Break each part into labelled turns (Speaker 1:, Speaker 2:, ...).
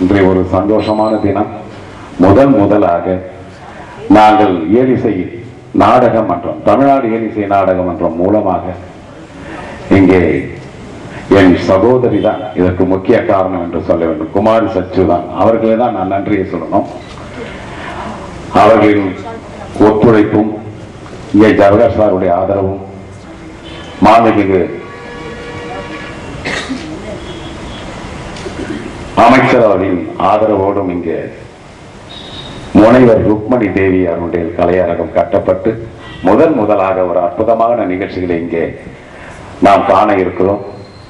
Speaker 1: இன்றைய ஒரு சந்தோஷமான தினம் முதல் முதலாக நாங்கள் இயலிசை நாடக மன்றம் தமிழ்நாடு இயலிசை நாடக மன்றம் மூலமாக இங்கே என் சகோதரி தான் இதற்கு முக்கிய காரணம் என்று சொல்ல வேண்டும் குமாரி சச்சு தான் அவர்களே தான் நான் நன்றியை சொல்லணும் அவர்களின் ஒத்துழைப்பும் இங்கே ஜவஹர் சாருடைய ஆதரவும் மாண்புமிகு அமைச்சர் அவர்களின் ஆதரவோடும் இங்கே முனைவர் ருக்மணி தேவி அவருடைய கலையரங்கம் கட்டப்பட்டு முதல் முதலாக ஒரு அற்புதமான நிகழ்ச்சிகளை இங்கே நாம் காண இருக்கிறோம்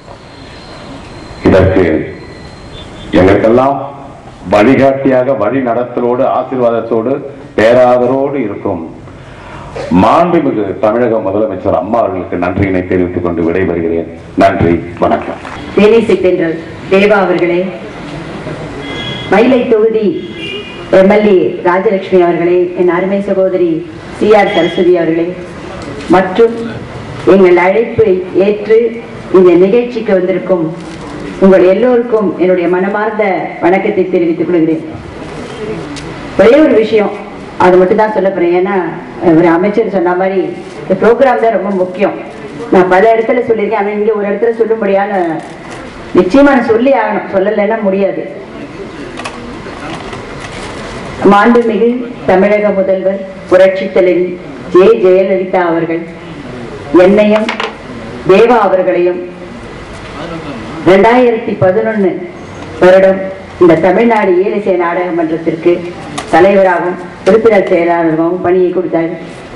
Speaker 1: இதற்கு எங்களுக்கெல்லாம் வழிகாட்டியாக வழி நடத்தலோடு ஆசீர்வாதத்தோடு பேராதரோடு இருக்கும் மாண்புமிகு தமிழக முதலமைச்சர் அம்மா அவர்களுக்கு நன்றியினை தெரிவித்துக் கொண்டு விடைபெறுகிறேன் நன்றி வணக்கம்
Speaker 2: தேனிசை தென்றல் தேவா அவர்களே மயிலை தொகுதி எம்எல்ஏ ராஜலட்சுமி அவர்களே என் அருமை சகோதரி சி ஆர் சரஸ்வதி அவர்களே மற்றும் எங்கள் அழைப்பை ஏற்று இந்த நிகழ்ச்சிக்கு வந்திருக்கும் உங்கள் எல்லோருக்கும் என்னுடைய மனமார்ந்த வணக்கத்தை தெரிவித்துக் கொள்கிறேன் ஒரே ஒரு விஷயம் அது மட்டும் தான் சொல்ல போறேன் ஏன்னா ஒரு அமைச்சர் சொன்ன மாதிரி இந்த ப்ரோக்ராம் தான் ரொம்ப முக்கியம் நான் பல இடத்துல சொல்லியிருக்கேன் ஆனால் இங்கே ஒரு இடத்துல சொல்லும்படியான நிச்சயமா நான் சொல்லி ஆகணும் சொல்லலைன்னா முடியாது மாண்புமிகு தமிழக முதல்வர் புரட்சித் தலைவி ஜே ஜெயலலிதா அவர்கள் என்னையும் தேவா அவர்களையும் ரெண்டாயிரத்தி பதினொன்னு வருடம் இந்த தமிழ்நாடு இயலிசை நாடக மன்றத்திற்கு தலைவராகவும் உறுப்பினர் செயலாளராகவும் பணியை கொடுத்தார்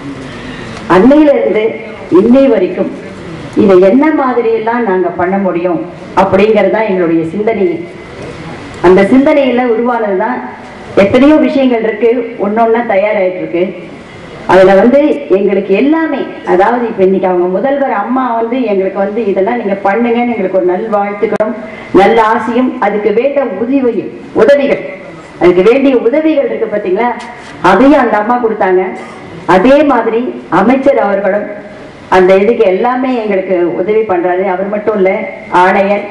Speaker 2: அன்னையிலிருந்து இன்னை வரைக்கும் இதை என்ன மாதிரி எல்லாம் நாங்க பண்ண முடியும் அப்படிங்கிறது தான் எங்களுடைய சிந்தனை அந்த சிந்தனையில உருவானதுதான் எத்தனையோ விஷயங்கள் இருக்கு ஒன்னொன்னா தயாராயிட்டு இருக்கு அதுல வந்து எங்களுக்கு எல்லாமே அதாவது இப்ப இன்னைக்கு அவங்க முதல்வர் அம்மா வந்து எங்களுக்கு வந்து இதெல்லாம் நீங்க பண்ணுங்கன்னு எங்களுக்கு ஒரு நல் வாழ்த்துக்களும் நல்ல ஆசையும் அதுக்கு வேண்ட உதவியும் உதவிகள் அதுக்கு வேண்டிய உதவிகள் இருக்கு பாத்தீங்களா அதையும் அந்த அம்மா கொடுத்தாங்க அதே மாதிரி அமைச்சர் அவர்களும் அந்த இதுக்கு எல்லாமே எங்களுக்கு உதவி பண்றாரு அவர் மட்டும் இல்ல ஆணையர்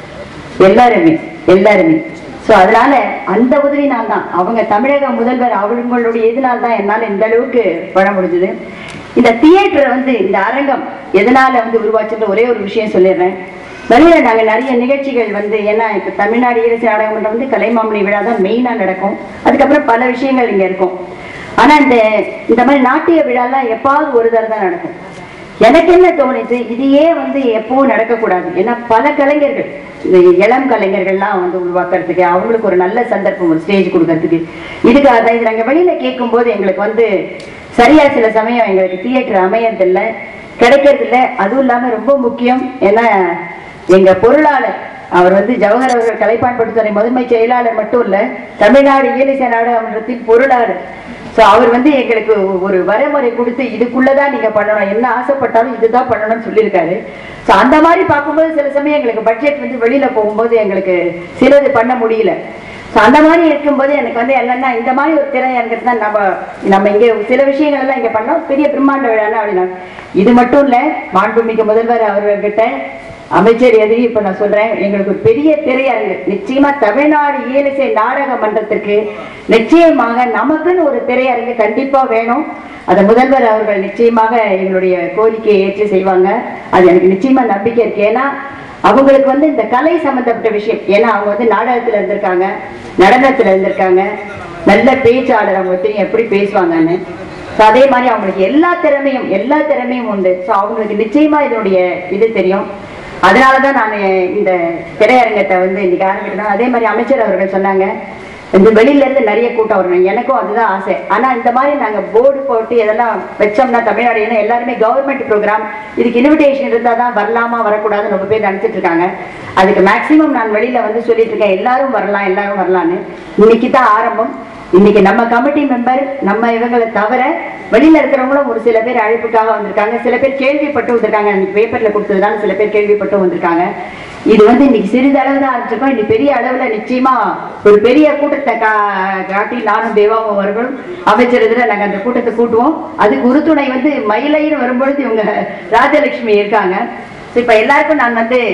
Speaker 2: எல்லாருமே எல்லாருமே சோ அதனால அந்த உதவி நான் தான் அவங்க தமிழக முதல்வர் அவங்களுடைய இதனால தான் என்னால இந்த அளவுக்கு பண்ண முடிஞ்சது இந்த தியேட்டர் வந்து இந்த அரங்கம் எதனால வந்து உருவாச்சுன்ற ஒரே ஒரு விஷயம் சொல்லிடுறேன் வெளியில நாங்க நிறைய நிகழ்ச்சிகள் வந்து ஏன்னா இப்ப தமிழ்நாடு இயற்கை நாடகம் மன்றம் வந்து கலைமாமணி விழா தான் மெயினா நடக்கும் அதுக்கப்புறம் பல விஷயங்கள் இங்க இருக்கும் ஆனா இந்த இந்த மாதிரி நாட்டிய விழாலாம் எப்பாவது ஒரு தடவை தான் நடக்கும் எனக்கு என்ன தோணுச்சு இதையே வந்து எப்பவும் நடக்கக்கூடாது ஏன்னா பல கலைஞர்கள் இந்த இளம் கலைஞர்கள்லாம் வந்து உருவாக்குறதுக்கு அவங்களுக்கு ஒரு நல்ல சந்தர்ப்பம் ஒரு ஸ்டேஜ் கொடுக்கறதுக்கு இதுக்காக தான் இது நாங்கள் வெளியில கேட்கும்போது எங்களுக்கு வந்து சரியா சில சமயம் எங்களுக்கு தியேட்டர் அமையறதில்ல கிடைக்கிறதில்ல அதுவும் இல்லாம ரொம்ப முக்கியம் ஏன்னா எங்க பொருளாளர் அவர் வந்து ஜவஹர் அவர்கள் கலைப்பான்படுத்துறை முதன்மை செயலாளர் மட்டும் இல்ல தமிழ்நாடு இயலிசை நாடகமன்றத்தின் பொருளாளர் சோ அவர் வந்து எங்களுக்கு ஒரு வரைமுறை கொடுத்து இதுக்குள்ளதான் நீங்க பண்ணணும் என்ன ஆசைப்பட்டாலும் இதுதான் பண்ணணும்னு சொல்லியிருக்காரு சோ அந்த மாதிரி பார்க்கும்போது சில சமயம் எங்களுக்கு பட்ஜெட் வந்து வெளியில போகும்போது எங்களுக்கு சிலது பண்ண முடியல சோ அந்த மாதிரி இருக்கும்போது எனக்கு வந்து என்னன்னா இந்த மாதிரி ஒரு திறன் எனக்கு தான் நம்ம நம்ம இங்க சில விஷயங்கள் எல்லாம் இங்க பண்ணோம் பெரிய பிரம்மாண்ட விழானா அப்படின்னா இது மட்டும் இல்ல மாண்புமிகு முதல்வர் அவர்கிட்ட அமைச்சர் எதிரி இப்ப நான் சொல்றேன் எங்களுக்கு ஒரு பெரிய திரையரங்கு நிச்சயமா தமிழ்நாடு இயலிசை நாடக மன்றத்திற்கு நிச்சயமாக நமக்குன்னு ஒரு திரையரங்கு கண்டிப்பா வேணும் அதை முதல்வர் அவர்கள் நிச்சயமாக எங்களுடைய கோரிக்கையை ஏற்று செய்வாங்க அது எனக்கு நிச்சயமா நம்பிக்கை இருக்கு ஏன்னா அவங்களுக்கு வந்து இந்த கலை சம்பந்தப்பட்ட விஷயம் ஏன்னா அவங்க வந்து நாடகத்துல இருந்திருக்காங்க நடனத்துல இருந்திருக்காங்க நல்ல பேச்சாளர் அவங்க தெரியும் எப்படி பேசுவாங்கன்னு So அதே மாதிரி அவங்களுக்கு எல்லா திறமையும் எல்லா திறமையும் உண்டு ஸோ அவங்களுக்கு நிச்சயமா இதனுடைய இது தெரியும் அதனாலதான் நான் இந்த திரையரங்கத்தை வந்து இன்னைக்கு ஆரம்பிக்கணும் அதே மாதிரி அமைச்சர் அவர்கள் சொன்னாங்க இந்த வெளியில இருந்து நிறைய கூட்டம் வரணும் எனக்கும் அதுதான் ஆசை ஆனா இந்த மாதிரி நாங்க போர்டு போட்டு இதெல்லாம் வச்சோம்னா தமிழ்நாடு ஏன்னா எல்லாருமே கவர்மெண்ட் ப்ரோக்ராம் இதுக்கு இன்விடேஷன் இருந்தா தான் வரலாமா வரக்கூடாதுன்னு ரொம்ப பேர் நினைச்சிட்டு இருக்காங்க அதுக்கு மேக்சிமம் நான் வெளியில வந்து சொல்லிட்டு இருக்கேன் எல்லாரும் வரலாம் எல்லாரும் வரலாம்னு இன்னைக்கு தான் ஆரம்பம் இன்னைக்கு நம்ம கமிட்டி மெம்பர் நம்ம இவங்களை தவிர வெளியில இருக்கிறவங்களும் ஒரு சில பேர் அழைப்புக்காக வந்திருக்காங்க சில பேர் கேள்விப்பட்டு வந்திருக்காங்க இன்னைக்கு பேப்பர்ல கொடுத்ததுனால சில பேர் கேள்விப்பட்டு வந்திருக்காங்க இது வந்து இன்னைக்கு சிறிதளவு தான் ஆரம்பிச்சிருக்கோம் இன்னைக்கு பெரிய அளவுல நிச்சயமா ஒரு பெரிய கூட்டத்தை கா- காட்டி நானும் தேவாவும் அவர்களும் அமைச்சர் இதுல நாங்க அந்த கூட்டத்தை கூட்டுவோம் அதுக்கு உறுதுணை வந்து மயிலைன்னு வரும்பொழுது இவங்க ராஜலட்சுமி இருக்காங்க So இப்ப எல்லாருக்கும் நான் வந்து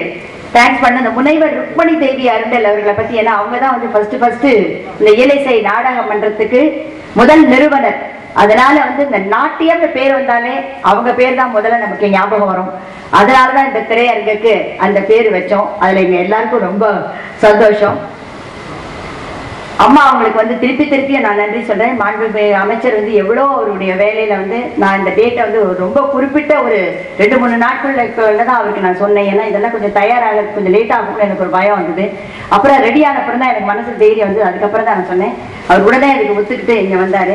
Speaker 2: தேங்க்ஸ் பண்ண இந்த முனைவர் ருக்மணி தேவி அருண்டல் அவர்களை பத்தி ஏன்னா அவங்க தான் வந்து ஃபர்ஸ்ட் ஃபர்ஸ்ட் இந்த இயலிசை நாடக மன்றத்துக்கு முதல் நிறுவனர் அதனால வந்து இந்த நாட்டியம்னு பேர் வந்தாலே அவங்க பேர் தான் முதல்ல நமக்கு ஞாபகம் வரும் அதனால தான் இந்த திரையரங்குக்கு அந்த பேர் வச்சோம் அதுல எங்க எல்லாருக்கும் ரொம்ப சந்தோஷம் அம்மா அவங்களுக்கு வந்து திருப்பி திருப்பி நான் நன்றி சொல்றேன் மாண்புமிகு அமைச்சர் வந்து எவ்வளோ அவருடைய வேலையில வந்து நான் இந்த டேட்டை வந்து ஒரு ரொம்ப குறிப்பிட்ட ஒரு ரெண்டு மூணு நாட்கள்ல தான் அவருக்கு நான் சொன்னேன் ஏன்னா இதெல்லாம் கொஞ்சம் தயாராக கொஞ்சம் லேட் ஆகும்னு எனக்கு ஒரு பயம் வந்தது அப்புறம் ரெடி ஆனப்புறம் தான் எனக்கு மனசு தைரியம் வந்து அதுக்கப்புறம் தான் நான் சொன்னேன் அவர் உடனே அதுக்கு ஒத்துக்கிட்டு இங்க வந்தாரு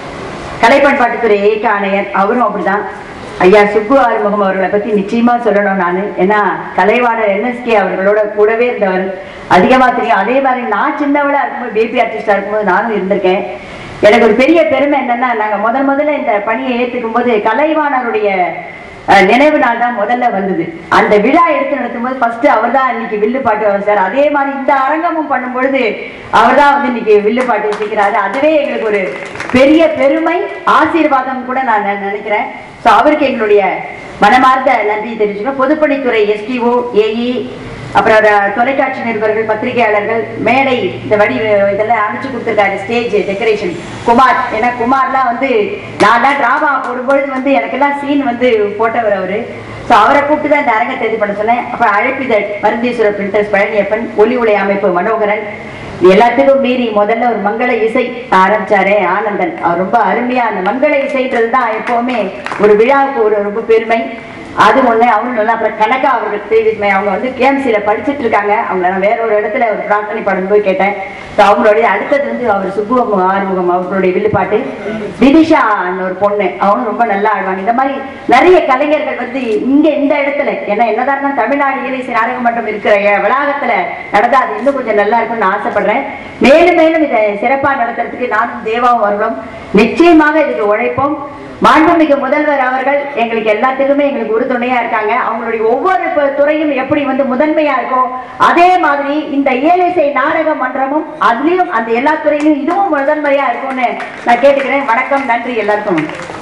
Speaker 2: கலை பண்பாட்டுத்துறை ஏக ஆணையர் அவரும் அப்படிதான் ஐயா சுப்பு ஆறுமுகம் அவர்களை பத்தி நிச்சயமா சொல்லணும் நான் ஏன்னா கலைவாணர் என்எஸ்கே அவர்களோட கூடவே இருந்தவர் அதிகமா தெரியும் அதே மாதிரி நான் சின்னவளா இருக்கும்போது பேபி ஆர்டிஸ்டா இருக்கும்போது நானும் இருந்திருக்கேன் எனக்கு ஒரு பெரிய பெருமை என்னன்னா நாங்க முதல் முதல்ல இந்த பணியை ஏத்துக்கும் போது கலைவாணருடைய அஹ், நினைவு நாள் தான் முதல்ல வந்தது அந்த விழா எடுத்து நடத்தும் போது ஃபர்ஸ்ட் அவர் தான் இன்னைக்கு வில்லு பாட்டு சார் அதே மாதிரி இந்த அரங்கமும் பண்ணும் பொழுது அவர் தான் வந்து இன்னைக்கு வில்லு பாட்டு வச்சுக்கிறாரு அதுவே எங்களுக்கு ஒரு பெரிய பெருமை ஆசீர்வாதம் கூட நான் நெ- நினைக்கிறேன் ஸோ அவருக்கு எங்களுடைய மனமார்ந்த நன்றி தெரிவிச்சுக்கணும் பொதுப்பணித்துறை எஸ்டிஓ ஏஇ அப்புறம் ர- தொலைக்காட்சி நிருபர்கள் பத்திரிகையாளர்கள் மேடை இந்த வடி இதெல்லாம் அமைச்சு கொடுத்துருக்காரு ஸ்டேஜ் டெக்கரேஷன் குமார் ஏன்னா குமார்லாம் வந்து நான் தான் டிராமா போடும்பொழுது வந்து எனக்கெல்லாம் சீன் வந்து போட்டவர் அவரு ஸோ அவரை கூப்பிட்டு தான் இந்த அரங்கத்தை இது பண்ண சொன்னேன் அப்புறம் அழைப்பிதழ் மருந்தீஸ்வரர் பிரிண்டர்ஸ் பழனியப்பன் ஒலி உலை அமைப்பு மனோகரன் இது எல்லாத்துக்கும் மீறி முதல்ல ஒரு மங்கள இசை ஆரம்பிச்சாரே ஆனந்தன் அவர் ரொம்ப அருமையா அந்த மங்கள இசைன்றது தான் எப்பவுமே ஒரு விழாவுக்கு ஒரு ரொம்ப பெருமை அது ஒண்ணு அவங்க நல்லா அப்புறம் கனகா அவர்கள் தெரிவித்துமே அவங்க வந்து கேஎம்சியில படிச்சுட்டு இருக்காங்க அவங்கள நான் வேற ஒரு இடத்துல ஒரு பிரார்த்தனை பாடும் போய் கேட்டேன் ஸோ அவங்களுடைய அடுத்தது வந்து அவர் சுப்புவம் ஆறுமுகம் அவர்களுடைய வில்லுப்பாட்டு விதிஷா ஒரு பொண்ணு அவங்க ரொம்ப நல்லா ஆடுவாங்க இந்த மாதிரி நிறைய கலைஞர்கள் வந்து இங்க இந்த இடத்துல ஏன்னா என்னதான் இருந்தாலும் தமிழ்நாடு இயலிசை நாடக மன்றம் இருக்கிற வளாகத்துல நடந்தா அது இன்னும் கொஞ்சம் நல்லா இருக்கும்னு நான் ஆசைப்படுறேன் மேலும் மேலும் இதை சிறப்பா நடத்துறதுக்கு நானும் தேவாவும் வருவோம் நிச்சயமாக இதுக்கு உழைப்போம் மாண்புமிகு முதல்வர் அவர்கள் எங்களுக்கு எல்லாத்துக்குமே எங்களுக்கு உறுதுணையா இருக்காங்க அவங்களுடைய ஒவ்வொரு ப- துறையும் எப்படி வந்து முதன்மையா இருக்கோ அதே மாதிரி இந்த இயலிசை நாடக மன்றமும் அதுலயும் அந்த எல்லா துறையிலும் இதுவும் முதன்மையா இருக்கும்னு நான் கேட்டுக்கிறேன் வணக்கம் நன்றி எல்லாருக்கும்